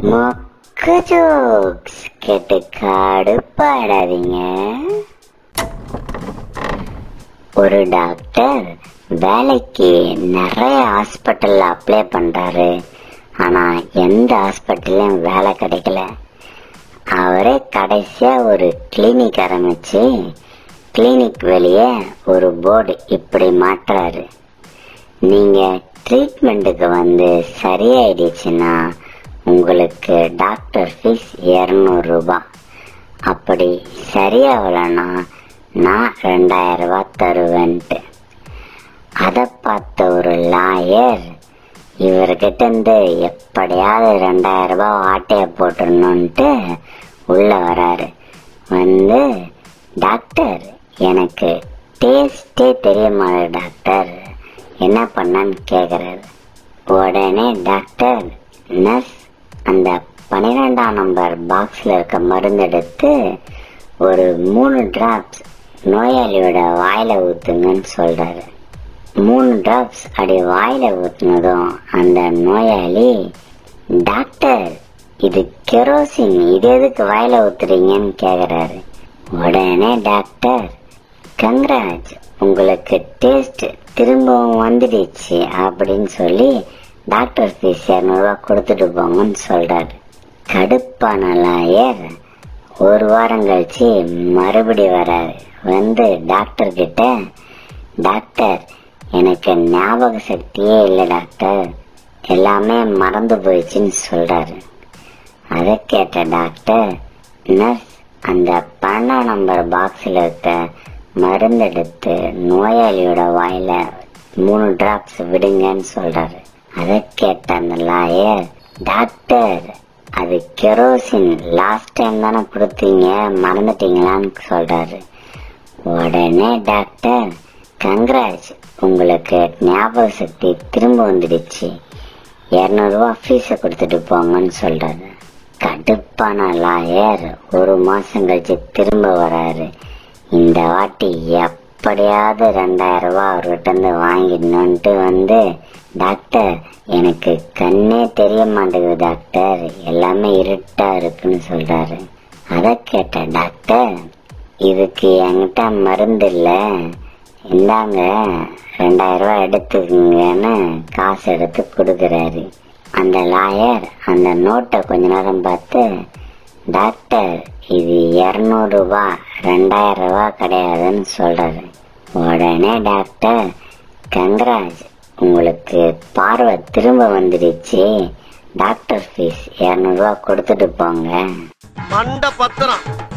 மொக்க ஜோக்ஸ் கேட்டு கடுப்பாடாதீங்க ஒரு டாக்டர் வேலைக்கு நிறைய ஹாஸ்பிட்டல்ல அப்ளை பண்றாரு ஆனா எந்த ஹாஸ்பிட்டல்லையும் வேலை கிடைக்கல அவரே கடைசியா ஒரு கிளினிக் ஆரம்பிச்சு கிளினிக் வெளியே ஒரு போர்டு இப்படி மாட்டுறாரு நீங்க ட்ரீட்மெண்ட்டுக்கு வந்து சரியாயிடுச்சுன்னா உங்களுக்கு டாக்டர் ஃபீஸ் இருநூறு ரூபாய் அப்படி சரியாகலன்னா நான் ரெண்டாயிரம் ரூபாய் தருவேன்ட்டு அதை பார்த்த ஒரு லாயர் இவர்கிட்ட இருந்து எப்படியாவது ரெண்டாயிரம் ரூபாய் ஆட்டைய போட்டுடணும்ட்டு உள்ள வராரு வந்து டாக்டர் எனக்கு டேஸ்டே தெரிய மாட்டேன் டாக்டர் என்ன பண்ணான்னு கேக்குறாரு உடனே டாக்டர் நர்ஸ் அந்த பன்னிரெண்டாம் நம்பர் பாக்ஸ்ல இருக்க மருந்து எடுத்து ஒரு மூணு டிராப்ஸ் நோயாளியோட வாயில ஊத்துங்கன்னு சொல்றாரு மூணு டிராப்ஸ் அப்படி வாயில ஊத்துனதும் அந்த நோயாளி டாக்டர் இது கெரோசின் இது எதுக்கு வாயில ஊத்துறீங்கன்னு கேக்குறாரு உடனே டாக்டர் கங்க்ராஜ் உங்களுக்கு டேஸ்ட் திரும்பவும் வந்துடுச்சு அப்படின்னு சொல்லி டாக்டர் ஃபீஸ் இரநூறுவா கொடுத்துட்டு போங்கன்னு சொல்றாரு கடுப்பான லாயர் ஒரு வாரம் கழிச்சு மறுபடி வராரு வந்து டாக்டர் கிட்ட டாக்டர் எனக்கு ஞாபக சக்தியே இல்லை டாக்டர் எல்லாமே மறந்து போயிடுச்சுன்னு சொல்றாரு அதை கேட்ட டாக்டர் நர்ஸ் அந்த பன்னெண்டாம் நம்பர் பாக்ஸில் இருக்க மருந்து எடுத்து நோயாளியோட வாயில மூணு டிராப்ஸ் விடுங்கன்னு சொல்றாரு அதை கேட்ட அந்த லாயர் டாக்டர் அது கெரோசின் லாஸ்ட் டைம் தானே கொடுத்தீங்க மறந்துட்டீங்களான்னு சொல்றாரு உடனே டாக்டர் கங்க்ராஜ் உங்களுக்கு ஞாபக சக்தி திரும்ப வந்துடுச்சு இரநூறுவா ஃபீஸை கொடுத்துட்டு போங்கன்னு சொல்றாரு கடுப்பான லாயர் ஒரு மாசம் கழிச்சு திரும்ப வராரு இந்த வாட்டி எப்படியாவது ரெண்டாயிரம் ரூபாய் அவர்கிட்ட இருந்து வாங்கிடணும்ட்டு வந்து டாக்டர் எனக்கு கண்ணே தெரிய மாட்டேங்குது டாக்டர் எல்லாமே இருட்டா இருக்குன்னு சொல்றாரு அதை கேட்ட டாக்டர் இதுக்கு என்கிட்ட மருந்து இல்ல இந்தாங்க ரெண்டாயிரம் ரூபாய் எடுத்துக்கங்கன்னு காசு எடுத்து கொடுக்கறாரு அந்த லாயர் அந்த நோட்டை கொஞ்ச நேரம் பார்த்து டாக்டர் இது இருநூறு ரூபாய் ரெண்டாயிரம் ரூபாய் கிடையாதுன்னு சொல்றாரு உடனே டாக்டர் கங்கராஜ் உங்களுக்கு பார்வை திரும்ப வந்துடுச்சு டாக்டர் ஃபீஸ் இரநூறுவா கொடுத்துட்டு போங்க மண்ட பத்திரம்